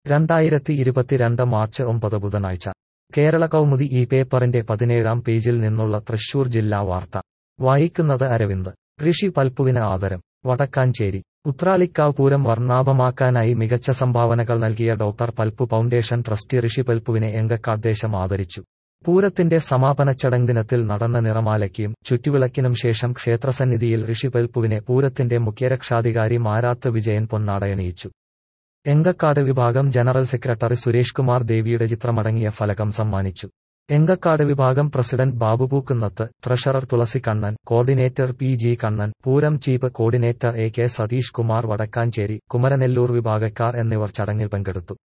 രണ്ടായിരത്തി ഇരുപത്തിരണ്ട് മാർച്ച് ഒമ്പത് ബുധനാഴ്ച കേരള കൗമുദി ഈ പേപ്പറിന്റെ പതിനേഴാം പേജിൽ നിന്നുള്ള തൃശൂർ ജില്ലാ വാർത്ത വായിക്കുന്നത് അരവിന്ദ് ഋഷി പൽപ്പുവിന് ആദരം വടക്കാഞ്ചേരി ഉത്രാളിക്കാവ് പൂരം വർണ്ണാഭമാക്കാനായി മികച്ച സംഭാവനകൾ നൽകിയ doctor Palpu foundation trustee Rishi പൽപ്പുവിനെ എങ്കക്കാദ്ദേശം ആദരിച്ചു പൂരത്തിന്റെ സമാപന ചടങ്ങിനത്തിൽ നടന്ന നിറമാലയ്ക്കും ചുറ്റുവിളക്കിനും ശേഷം ക്ഷേത്രസന്നിധിയിൽ ഋഷി പൽപ്പുവിനെ പൂരത്തിന്റെ മുഖ്യരക്ഷാധികാരി മാരാത്ത് വിജയൻ പൊന്നാടയണിയിച്ചു എങ്കക്കാട് വിഭാഗം ജനറൽ സെക്രട്ടറി സുരേഷ് കുമാർ ദേവിയുടെ ചിത്രമടങ്ങിയ ഫലകം സമ്മാനിച്ചു എങ്കക്കാട് വിഭാഗം president Babu Pookkunnath treasurer Thulasi Kannan coordinator P G Kannan Pooram chief coordinator A K Satheesh Kumar Vadakkanchery Kumaranellur വിഭാഗക്കാർ എന്നിവർ ചടങ്ങിൽ പങ്കെടുത്തു